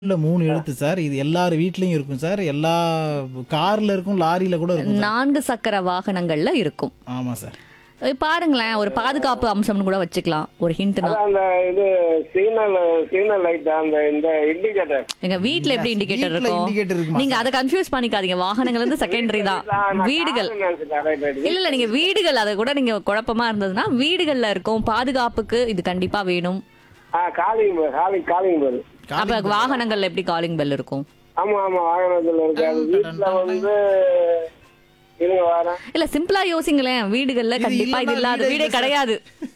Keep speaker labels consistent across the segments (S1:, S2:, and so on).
S1: இல்ல மூணு எழுத்து சார் இது எல்லார் வீட்லயும் இருக்கும் சார் எல்லா கார்ல இருக்கும் லாரியில கூட இருக்கும் சார்.
S2: நான்கு சக்கர வாகனங்கள்ல இருக்கும்
S1: ஆமா சார்
S2: அஹ் பாருங்களேன் ஒரு பாதுகாப்பு அம்சம்னு கூட வச்சுக்கலாம் ஒரு ஹிண்ட்னா
S3: அதான் அந்த இது சிக்னல் சிக்னல் லைட் அந்த இந்த இண்டிகேட்டர்
S2: எங்க வீட்ல எப்படி இண்டிகேட்டர்
S1: வீட்ல
S2: இருக்கும்
S1: indicator இருக்குமா
S2: நீங்க அதை கன்ஃபியூஸ் பண்ணிக்காதீங்க வாகனங்கள் வந்து செகண்டரி தான் வீடுகள் இல்ல இல்ல நீங்க வீடுகள் அதை கூட நீங்க குழப்பமா இருந்ததுன்னா வீடுகள்ல இருக்கும் பாதுகாப்புக்கு இது கண்டிப்பா வேணும்
S3: ஆ calling bell calling calling bell
S2: அப்ப வாகனங்கள்ல எப்படி காலிங் பெல் இருக்கும்
S3: ஆமா ஆமா வாகனத்துல இருக்கு அது வீட்டுல வந்து இருங்க வரேன்
S2: இல்ல சிம்பிளா யோசிங்களேன் வீடுகள்ல
S1: இது
S2: கண்டிப்பா இது
S1: இல்லைன்னா
S2: இல்லாத
S1: வீடே
S2: வீடே
S1: இல்லை
S2: கிடையாது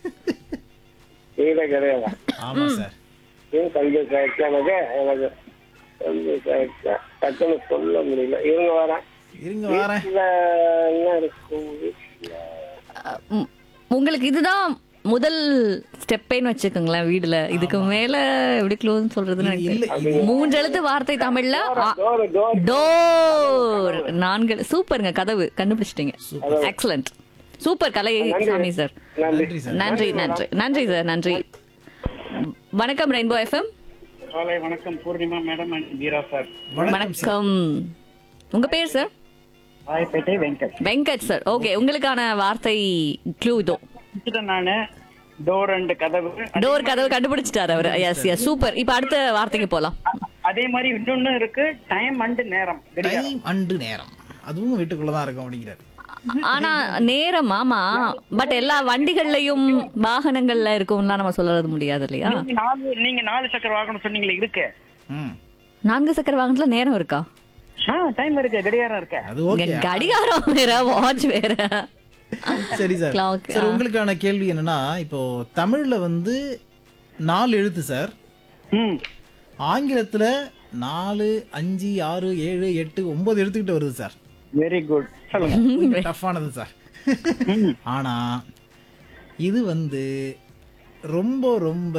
S3: வீடே கிடையாது
S1: ஆமா சார்
S3: இது கன்ஃபியூஸ் ஆயிடுச்சு எனக்கு எனக்கு கன்ஃபியூஸ் ஆயிடுச்சு டக்குன்னு சொல்ல முடியல இருங்க வரேன்
S1: இருங்க வரேன்
S3: வீட்டுல என்ன இருக்கும் வீட்டுல
S2: அஹ் உம், உங்களுக்கு இதுதான் முதல் ஸ்டெப்பேன்னு வச்சுக்கோங்களேன் வீடுல இதுக்கு மேல எப்படி க்ளோஸ் சொல்றதுன்னு எனக்கு
S1: இல்ல,
S2: தெரியல. மூன்று எழுத்து வார்த்தை தமிழ்ல ஆ-
S3: டோர் டோர்
S2: டோர் நான்கு சூப்பருங்க கதவு கண்டுபிடிச்சிட்டீங்க எக்ஸலண்ட் சூப்பர் கலை சாமி சார்
S1: நன்றி சார்
S2: நன்றி நன்றி நன்றி சார் நன்றி வணக்கம் ரெயின்போ எஃப்எம்
S4: காலை வணக்கம் Poornima madam and Veera sir
S2: வணக்கம் உங்க பேர் sir
S4: Royapettah Venkat
S2: Venkat sir okay உங்களுக்கான வார்த்தை க்ளூ இதோ
S4: வச்சுட்டேன் நானு டோர் அண்ட் கதவு
S2: டோர் கதவு கண்டுபிடிச்சிட்டாரு அவர் எஸ் எஸ் சூப்பர் இப்ப அடுத்த வார்த்தைக்கு போலாம்
S4: அதே மாதிரி இன்னொன்னு இருக்கு டைம் அண்ட் நேரம் கடிகாரம்.
S1: டைம் அண்டு நேரம் அதுவும் வீட்டுக்குள்ளதான் இருக்கும் அப்படிங்கிறாரு
S2: ஆனா நேரம் ஆமா பட் எல்லா வண்டிகள்லயும் வாகனங்கள்ல இருக்கும்லாம் நம்ம சொல்றது முடியாது இல்லையா
S4: நீங்க நாலு நீங்க நாலு சக்கர வாகனம் சொன்னீங்களே இருக்கு
S1: ம்
S2: நான்கு சக்கர வாகனத்துல நேரம் இருக்கா
S4: ஆ டைம் இருக்கு கடிகாரம் இருக்கு
S1: அது ஓகே
S2: இங்க கடிகாரம் வேற வாட்ச் வேற
S1: சரி சார்
S2: Clock,
S1: சார் உங்களுக்கான கேள்வி என்னன்னா இப்போ தமிழ்ல வந்து நாலு எழுத்து சார்
S4: ம்
S1: ஆங்கிலத்துல நாலு அஞ்சு ஆறு ஏழு எட்டு ஒன்பது எழுத்துக்கிட்ட வருது சார்
S4: வெரி குட் சொல்லுங்க
S1: டஃப்பானது சார் ஆனா இது வந்து ரொம்ப ரொம்ப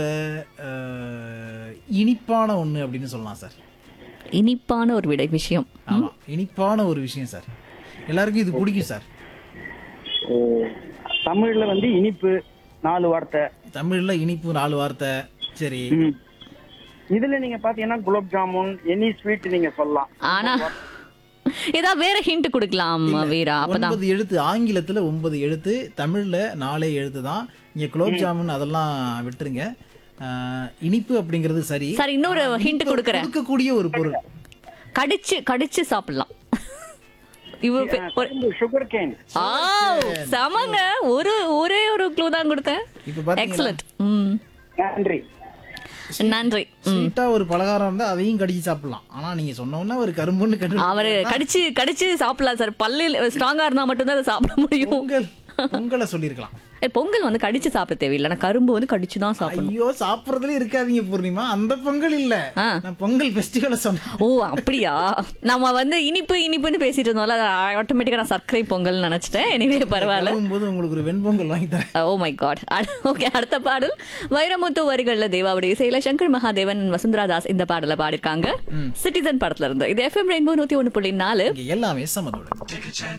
S1: அஹ், இனிப்பான ஒண்ணு அப்படின்னு சொல்லலாம் சார்
S2: இனிப்பான ஒரு விடை விஷயம்
S1: ஆமா இனிப்பான ஒரு விஷயம் சார் எல்லாருக்கும் இது பிடிக்கும் சார்
S4: ஓ, தமிழ்ல வந்து இனிப்பு நாலு வார்த்தை
S1: தமிழ்ல இனிப்பு நாலு வார்த்தை சரி
S4: ம். இதுல நீங்க பாத்தீங்கன்னா குலாப் ஜாமுன் எனி ஸ்வீட் நீங்க சொல்லலாம்
S2: ஆனா ஏதாவது வேற ஹிண்ட் கொடுக்கலாம் வீரா அப்பதான்
S1: ஒன்பது எழுத்து ஆங்கிலத்துல ஒன்பது எழுத்து தமிழ்ல நாலே எழுத்து தான் இங்க குலோப் ஜாமுன் அதெல்லாம் விட்டுருங்க அஹ், இனிப்பு அப்படிங்கிறது சரி
S2: சரி இன்னொரு ஹிண்ட் கொடுக்கறேன்
S1: கொடுக்கக்கூடிய ஒரு பொருள்
S2: கடிச்சு கடிச்சு சாப்பிடலாம் இவர் பே- ஒரு-
S4: சுகர் கேன்
S2: ஆ சமங்க ஒரு ஒரே ஒரு க்ளூ தான் கொடுத்தேன்
S1: இப்ப பாத்தீங்கன்னா
S2: எக்ஸலண்ட் ம்
S4: நன்றி
S2: நன்றி
S1: ஸ்வீட்டா ஒரு பலகாரம் இருந்தா அதையும் கடிச்சு சாப்பிடலாம் ஆனா நீங்க சொன்ன உடனே ஒரு கரும்புன்னு கண்டு
S2: அவரு கடிச்சு கடிச்சு சாப்பிடலாம் சார் பல்லு ஸ்ட்ராங்கா இருந்தா மட்டும்தான் அதை சாப்பிட முடியும்
S1: பொங்கல் பொங்கலை சொல்லியிருக்கலாம்
S2: ஏ, பொங்கல் வந்து கடிச்சு சாப்பிட தேவையில்லை ஆனா கரும்பு வந்து கடிச்சு தான் சாப்பிடணும்
S1: ஐயோ சாப்பிடறதுல இருக்காதீங்க பூர்ணிமா அந்த பொங்கல் இல்ல
S2: ஆ.
S1: நான் பொங்கல் ஃபெஸ்டிவலை சொன்னேன்
S2: ஓ அப்படியா நம்ம வந்து இனிப்பு இனிப்புன்னு பேசிட்டு இருந்தோம்ல ஆட்டோமேட்டிக்கா நான் சர்க்கரை பொங்கல் நினைச்சிட்டேன் எனவே பரவாயில்ல
S1: போது உங்களுக்கு ஒரு வெண்பொங்கல் வாங்கி தரேன்
S2: ஓ மை காட் ஓகே அடுத்த பாடல் வைரமுத்து வரிகள்ல தேவாவுடைய இசையில சங்கர் மகாதேவன் வசுந்தரா தாஸ் இந்த பாடல பாடிருக்காங்க சிட்டிசன் படத்துல இருந்து இது எஃப்எம் ரெயின்போ நூத்தி ஒண்ணு புள்ளி நாலு
S1: இங்க எல்லாமே சமதோட